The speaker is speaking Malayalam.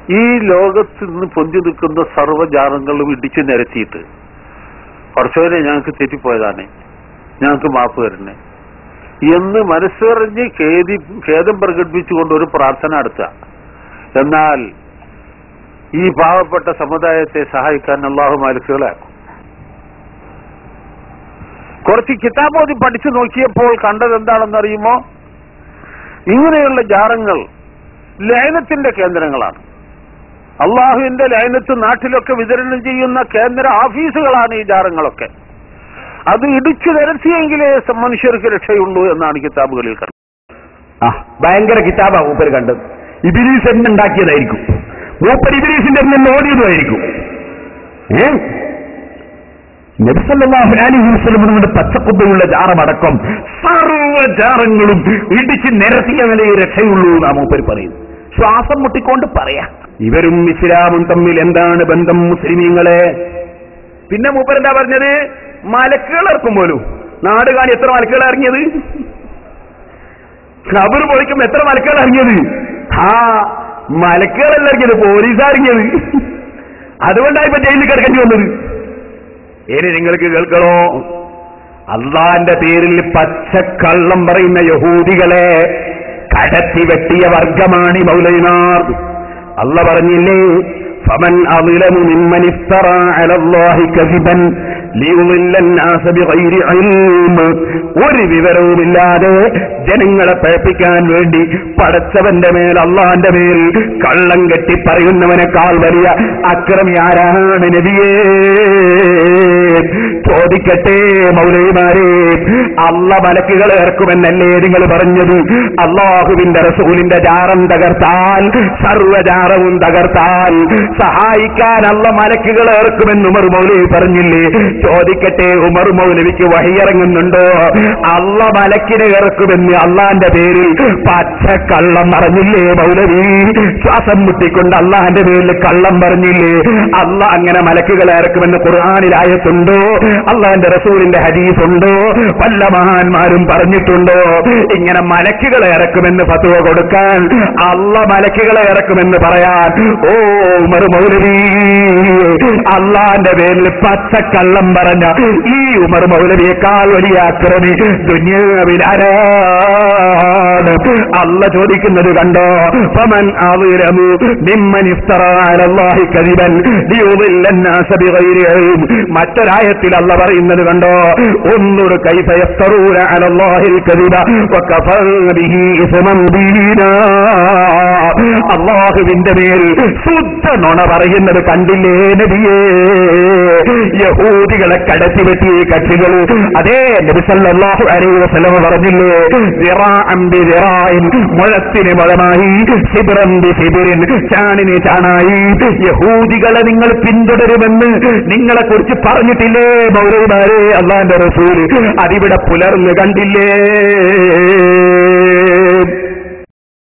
ഈ ലോകത്ത് നിന്ന് പൊന്തി നിൽക്കുന്ന സർവ്വജാലങ്ങളും ഇടിച്ചു നിരത്തിയിട്ട് കുറച്ചുപേരെ ഞങ്ങൾക്ക് തെറ്റിപ്പോയതാണ് ഞങ്ങൾക്ക് മാപ്പ് തരണേ എന്ന് മനസ്സറിഞ്ഞ് ഖേദി ഖേദം പ്രകടിപ്പിച്ചുകൊണ്ട് ഒരു പ്രാർത്ഥന നടത്തുക എന്നാൽ ഈ പാവപ്പെട്ട സമുദായത്തെ സഹായിക്കാൻ അള്ളാഹു മാലിക്കുകളാക്കും കുറച്ച് കിതാബോധി പഠിച്ചു നോക്കിയപ്പോൾ കണ്ടത് എന്താണെന്നറിയുമോ ഇങ്ങനെയുള്ള ജാറങ്ങൾ ലയനത്തിന്റെ കേന്ദ്രങ്ങളാണ് അള്ളാഹുവിന്റെ ലയനത്ത് നാട്ടിലൊക്കെ വിതരണം ചെയ്യുന്ന കേന്ദ്ര ഓഫീസുകളാണ് ഈ ജാറങ്ങളൊക്കെ അത് ഇടിച്ചു നിരത്തിയെങ്കിലേ മനുഷ്യർക്ക് രക്ഷയുള്ളൂ എന്നാണ് കിതാബുകളിൽ കണ്ടത് ആ ഭയങ്കര കിതാബാ മൂപ്പര് കണ്ടത് ഇബിലീസ് തന്നെ ഉണ്ടാക്കിയതായിരിക്കും മൂപ്പർ ഇബിലീസിന്റെ നിന്ന് ഓടിയതുമായിരിക്കും ഏ നബിസല്ലാഹു അലൈഹി വസല്ലമയുടെ പച്ചക്കുബയുള്ള ജാറമടക്കം സർവ്വ ജാറങ്ങളും ഇടിച്ച് നിരത്തിയ നിലയിൽ രക്ഷയുള്ളൂ എന്നാ മൂപ്പര് പറയുന്നു ശ്വാസം മുട്ടിക്കൊണ്ട് പറയാ ഇവരും ഇസ്ലാമും തമ്മിൽ എന്താണ് ബന്ധം മുസ്ലിമീങ്ങളെ പിന്നെ മൂപ്പർ എന്താ പറഞ്ഞത് മലക്കുകൾ ഇറക്കും പോലും നാട് കാണി എത്ര മലക്കുകൾ ഇറങ്ങിയത് ഖബർ പൊളിക്കും എത്ര മലക്കുകൾ ഇറങ്ങിയത് ആ മലക്കുകളല്ല ഇറങ്ങിയത് പോലീസാ ഇറങ്ങിയത് അതുകൊണ്ടാണ് ഇപ്പൊ ജയിലിൽ കിടക്കേണ്ടി വന്നത് ഇനി നിങ്ങൾക്ക് കേൾക്കണോ അള്ളാന്റെ പേരിൽ പച്ചക്കള്ളം പറയുന്ന യഹൂദികളെ കടത്തി വെട്ടിയ വർഗമാണ് ഈ മൗലൈനാർ അല്ല പറഞ്ഞില്ലേ فمن أظلم ممن افترى على الله كذبا ليضل الناس بغير علم ഒരു വിവരവുമില്ലാതെ ജനങ്ങളെ പഴപ്പിക്കാൻ വേണ്ടി പടച്ചവന്റെ മേൽ അള്ളാന്റെ മേൽ കള്ളം കെട്ടി പറയുന്നവനേക്കാൾ വലിയ അക്രമി ആരാണ് നബിയേ ചോദിക്കട്ടെ മൗലവിമാരെ അല്ല മലക്കുകൾ ഇറക്കുമെന്നല്ലേ നിങ്ങൾ പറഞ്ഞത് അള്ളാഹുവിന്റെ റസൂലിന്റെ ജാറം തകർത്താൽ സർവജാറവും തകർത്താൽ സഹായിക്കാൻ അല്ല മലക്കുകൾ ഇറക്കുമെന്ന് ഉമർ മൗലവി പറഞ്ഞില്ലേ ചോദിക്കട്ടെ ഉമർ മൗലവിക്ക് വഹിയിറങ്ങുന്നുണ്ടോ അല്ല മലക്കിനെ ഇറക്കുമെന്ന് അള്ളാന്റെ പേരിൽ പച്ച കള്ളം പറഞ്ഞില്ലേ മൗലവി ശ്വാസം മുട്ടിക്കൊണ്ട് അള്ളാന്റെ പേരിൽ കള്ളം പറഞ്ഞില്ലേ അല്ല അങ്ങനെ മലക്കുകളെ ഇറക്കുമെന്ന് ഖുർആാനിലായത്തുണ്ടോ അള്ളാന്റെ റസൂലിന്റെ ഹദീസ് ഉണ്ടോ വല്ല മഹാന്മാരും പറഞ്ഞിട്ടുണ്ടോ ഇങ്ങനെ മലക്കുകളെ ഇറക്കുമെന്ന് ഫത്തുവ കൊടുക്കാൻ അല്ല മലക്കുകളെ ഇറക്കുമെന്ന് പറയാൻ ഓ ഉമർ മൗലവി അള്ളാന്റെ പേരിൽ പച്ചക്കള്ളം പറഞ്ഞ ഈ ഉമർ മൗലവിയേക്കാൾ വലിയ അക്രമി ദുന്യാവിലാരാണ് അല്ല ചോദിക്കുന്നത് കണ്ടോ ഫമൻ അവിരമു മിമ്മൻ ഇഫ്തറ അലല്ലാഹി കദിബൻ ലിയുദില്ല الناس بغير علم മറ്റൊരായത്തിൽ അല്ല പറയുന്നത് കണ്ടോ ഒന്നൊരു കൈഫ യഫ്തറൂന അലല്ലാഹിൽ കദിബ വകഫാ ബിഹി ഇസ്മൻ ബീനാ അള്ളാഹുവിന്റെ മേൽ ശുദ്ധ നുണ പറയുന്നത് കണ്ടില്ലേ നബിയേ യഹൂദികളെ കടത്തിവെട്ടി കക്ഷികൾ അതേ നബി സല്ലല്ലാഹു അലൈഹി വസല്ലമ പറഞ്ഞില്ലേ ദിറാഅൻ ബി ദിറാഇൻ മുഴത്തിന് മുഴമായി ശിബിറൻ ബി ശിബിറിൻ ചാണിന് ചാണായി യഹൂദികളെ നിങ്ങൾ പിന്തുടരുമെന്ന് നിങ്ങളെ കുറിച്ച് പറഞ്ഞിട്ടില്ലേ മൗലവിമാരെ അള്ളാന്റെ റസൂൽ അതിവിടെ പുലർന്ന് കണ്ടില്ലേ